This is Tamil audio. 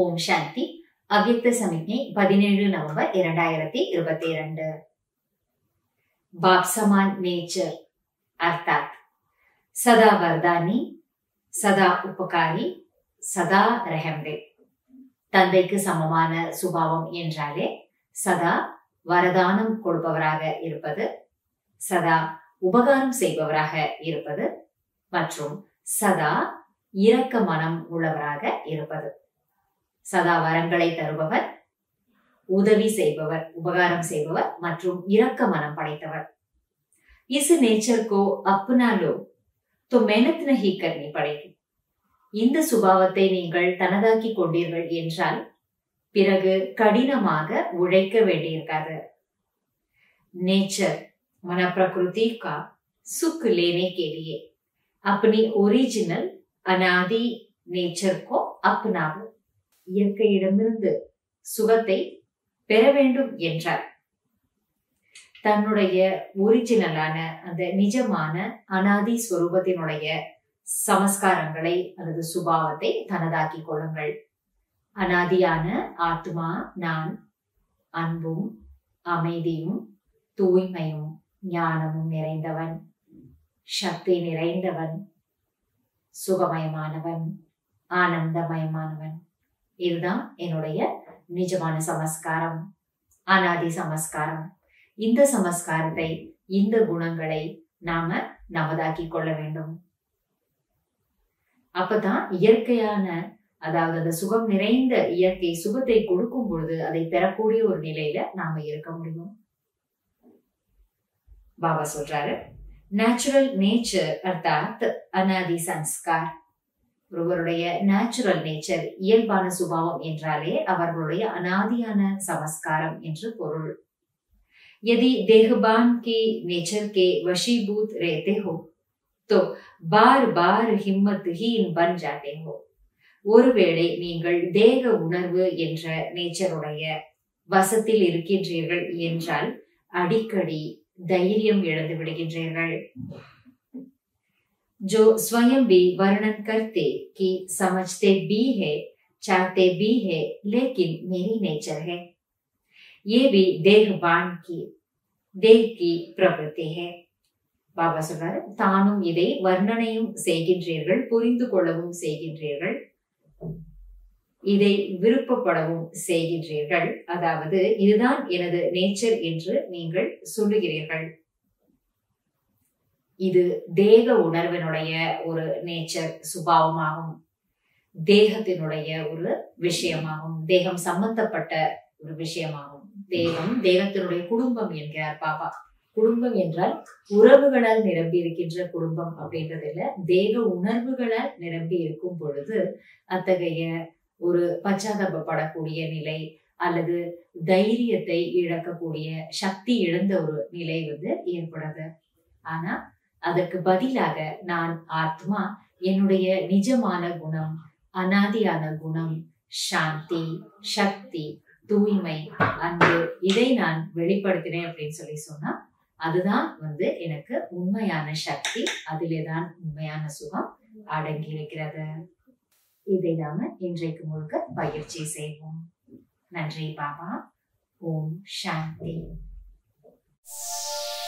ஓம் சாந்தி அவ்யக்த சமிக்ஞை பதினேழு நவம்பர் இரண்டாயிரத்தி இருபத்தி இரண்டு बाप समान नेचर अर्थात सदा वरदानी சதா உபகாரி சதா ரஹம்தே தந்தைக்கு சமமான சுபாவம் என்றாலே சதா வரதானம் கொடுப்பவராக இருப்பது சதா உபகாரம் செய்பவராக இருப்பது மற்றும் சதா இரக்க மனம் உள்ளவராக இருப்பது சதா வரங்களை தருபவர் உதவி செய்பவர் உபகாரம் செய்பவர் மற்றும் இரக்க மனம் படைத்தவர் इस नेचर को अपना लो तो मेहनत नहीं करनी पड़ेगी இந்த சுபாவத்தை நீங்கள் தனதாக்கி கொண்டீர்கள் என்றால் பிறகு கடினமாக உழைக்க வேண்டியிருக்காது नेचर मन प्रकृति का सुख लेने के लिए अपनी ओरिजिनल अनादि नेचर को अपनावो இயற்கையிடமிருந்து சுகத்தை பெற வேண்டும் என்றார் தன்னுடைய ஒரிஜினலான அந்த நிஜமான அனாதி ஸ்வரூபத்தினுடைய சமஸ்காரங்களை அல்லது சுபாவத்தை தனதாக்கி கொள்ளுங்கள் அனாதியான ஆத்மா நான் அன்பும் அமைதியும் தூய்மையும் ஞானமும் நிறைந்தவன் சக்தி நிறைந்தவன் சுகமயமானவன் ஆனந்தமயமானவன் இதுதான் என்னுடைய நிஜமான சமஸ்காரம் அனாதி சமஸ்காரம் இந்த சமஸ்காரத்தை இந்த குணங்களை நாம நமதாக்கி கொள்ள வேண்டும் அப்பதான் இயற்கையான அதாவது அந்த சுகம் நிறைந்த இயற்கை சுகத்தை கொடுக்கும் பொழுது அதை பெறக்கூடிய ஒரு நிலையில நாம இருக்க முடியும் பாபா சொல்றாரு நேச்சுரல் நேச்சர் அர்த்தாத் அனாதி சன்ஸ்கார் ஒருவருடைய நேச்சுரல் நேச்சர் இயல்பான சுபாவம் என்றாலே அவர்களுடைய அனாதியான சமஸ்காரம் என்று பொருள் यदि देहबान के नेचर के वशीभूत रहते हो तो बार बार हिम्मतहीन बन जाते हो ஒருவேளை நீங்கள் தேக உணர்வு என்ற நேச்சருடைய வசத்தில் இருக்கின்றீர்கள் என்றால் அடிக்கடி தைரியம் இழந்து விடுகின்றீர்கள் जो स्वयं भी वर्णन करते कि समझते भी है चाहते भी है लेकिन मेरी नेचर है ये भी देहबान की देह की प्रवृत्ति है பாபா சொல்றாரு தானும் இதை வர்ணனையும் செய்கின்றீர்கள் புரிந்து கொள்ளவும் செய்கின்றீர்கள் இதை விருப்பப்படவும் செய்கின்றீர்கள் அதாவது இதுதான் எனது நேச்சர் என்று நீங்கள் சொல்லுகிறீர்கள் இது தேக உணர்வினுடைய ஒரு நேச்சர் சுபாவமாகும் தேகத்தினுடைய ஒரு விஷயமாகும் தேகம் சம்பந்தப்பட்ட ஒரு விஷயமாகும் தேகம் தேகத்தினுடைய குடும்பம் என்கிறார் பாபா குடும்பம் என்றால் உறவுகளால் நிரம்பி இருக்கின்ற குடும்பம் அப்படின்றது இல்ல தேக உணர்வுகளால் நிரம்பி இருக்கும் பொழுது அத்தகைய ஒரு பச்சாதாபப்படக்கூடிய நிலை அல்லது தைரியத்தை இழக்கக்கூடிய சக்தி இழந்த ஒரு நிலை வந்து ஏற்படுது ஆனா அதற்கு பதிலாக நான் ஆத்மா என்னுடைய நிஜமான குணம் அனாதியான குணம் சாந்தி சக்தி தூய்மை அன்பு இதை நான் வெளிப்படுத்தினேன் அப்படின்னு சொல்லி சொன்னா அதுதான் வந்து எனக்கு உண்மையான சக்தி அதிலே தான் உண்மையான சுகம் அடங்கி இருக்கிறது இதை நாம இன்றைக்கு முழுக்க பயிற்சி செய்வோம் நன்றி பாபா ஓம் சாந்தி